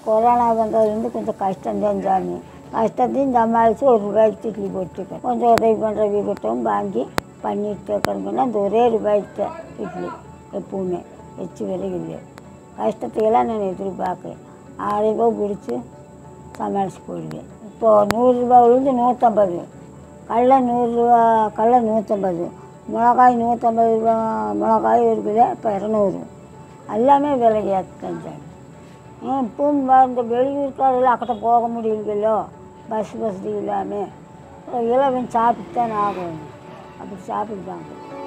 corona வந்ததுலேருந்து கொஞ்சம் கஷ்டம்தான் சாமி கஷ்டத்தையும் சமாளித்து ஒரு ரூபாய்க்கு இட்லி போட்டுருக்கேன் கொஞ்சம் உதவி பண்ணுறவங்கிட்டும் வாங்கி பண்ணிட்டு இருக்கிறோங்கன்னா அந்த ஒரே ரூபாய்க்கு இட்லி எப்பவுமே வச்சு விலகில்லை கஷ்டத்தையெல்லாம் நான் எதிர்பார்க்குறேன் ஆயிரம் ரூபாய் பிடிச்சி சமாளித்து போயிடுவேன் இப்போது நூறுரூபா விழுந்து நூற்றம்பது கடல நூறுரூவா கடல நூற்றம்பது மிளகாய் நூற்றம்பது ரூபா மிளகாய் ஒரு கிலோ இப்போ இரநூறு எல்லாமே விலை ஏற்றேன் சார் ஏன் இப்பவும் இந்த வெளியூருக்காரெல்லாம் அக்கட்ட போக முடியலையோ பஸ் வசதி இல்லாமல் இலவன் சாப்பிட்டு தான் ஆகும் அப்படி சாப்பிடுவாங்க